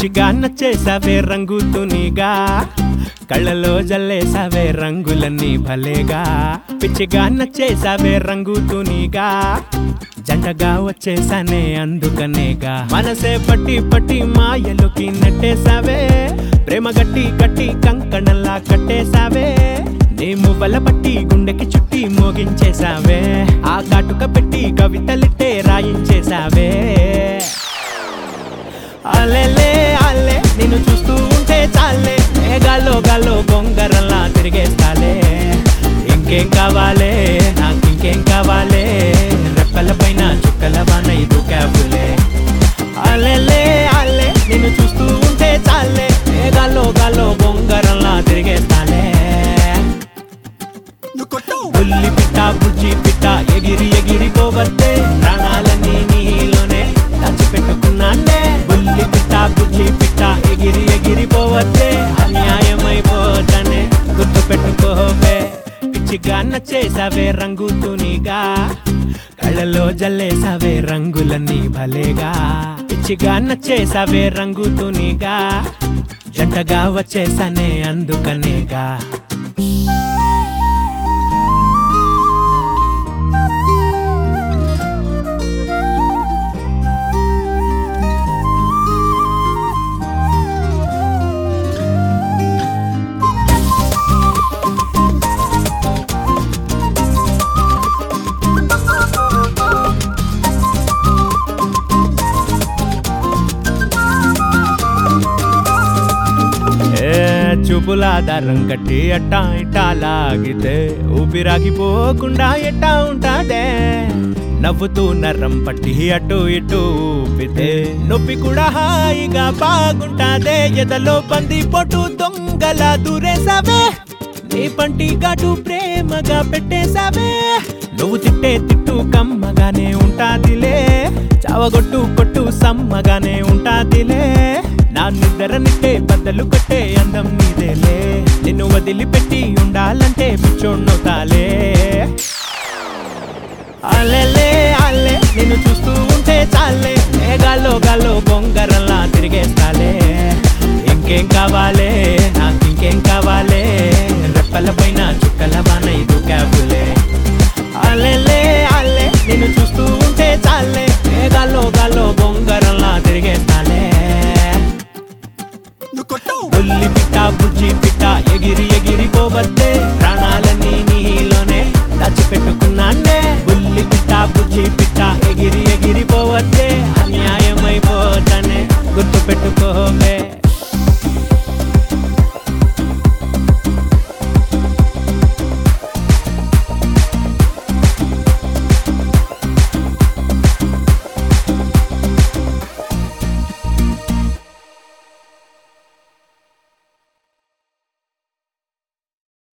పిచ్చిగా నచ్చేసావే రంగు తునిగా కళ్ళలో జల్లేసావే రంగులన్నీ భలేగా పిచ్చిగా నచ్చేసావే రంగు తునిగా జంటగా వచ్చేసానే అందుకనేగా మనసే పట్టి పట్టి మాయలోకి నెట్టేసావే ప్రేమ గట్టి కట్టి కంకణంలా కట్టేసావే నీ మువ్వల పట్టి గుండెకి చుట్టి మోగించేసావే ఆ కాటుక పెట్టి కవితలిట్టే రాయించేసావే అలెలే అల్లే నిన్ను చూస్తూ ఉంటే చాలే ఏ గాల్లో గాల్లో గొంగరల్లా తిరిగేస్తాలే ఇంకేం కావాలే నాకు ఇంకేం కావాలే రెప్పల పైన చుక్కల వాన ఇది క్యాబులే అలెలే అల్లే నిన్ను చూస్తూ ఉంటే చాలే ఏ గాల్లో గాల్లో గొంగరల్లా తిరిగేస్తాలే బుల్లి పిట్ట బుజ్జి పిట్ట ఎగిరి ఎగిరి పోవద్దే ప్రాణాలన్నీ నీలోనే దాచిపెట్టుకున్నానే బుల్లి పిట్ట బుజ్జి పిట్ట ఎగిరి ఎగిరి పోవద్దే అన్యాయమైపోతనే గుర్తు పెట్టుకోవే పిచ్చిగా నచ్చేసావే రంగు తునిగా కళ్ళలో జల్లేసావే రంగులన్నీ భలేగా పిచ్చిగా నచ్చేసావే రంగు తునిగా జంటగా వచ్చేసానే అందుకనేగా ఏ చూపుల దారం కట్టి అట్టా ఇట్టా లాగితే ఊపిరాగిపోకుండా ఎట్టా ఉంటాదే నవ్వుతూ నర్రం పట్టి అటు ఇటు ఊపితే నొప్పి కూడా హాయిగా బాగుంటాదే ఎదలో పంది పొట్టు దొంగల దూరేసావే నీ పంటి ఘాటు ప్రేమగా పెట్టేశావే నువ్వు తిట్టే తిట్టు కమ్మగానే ఉంటాదిలే చావగొట్టు కొట్టు సమ్మగానే ఉంటాదిలే నా నిద్ర నిట్టే బద్దలు కొట్టే అందం నీదేలే నిన్ను వదిలిపెట్టి ఉండాలంటే పిచ్చోడ్నవుతాలే అల్లెలే అల్లే నిన్ను చూస్తూ ఉంటే చాలే ఏ గాల్లో గాల్లో బొంగరల్లా తిరిగేస్తాలే ఇంకేం కావాలే నాకు ఇంకేం కావాలే రెప్పల పైన చుక్కల వాన ఇది క్యాబులే అల్లెలే అల్లే నిన్ను చూస్తూ ఉంటే చాలే ఏ గాల్లో గాల్లో బొంగరల్లా తిరిగేస్తాలే బుల్లి పిట్ట బుజ్జి పిట్ట ఎగిరి ఎగిరి పోవద్దే ప్రాణాలన్నీ నీలోనే దాచిపెట్టుకున్నానే బుల్లి పిట్ట బుజ్జి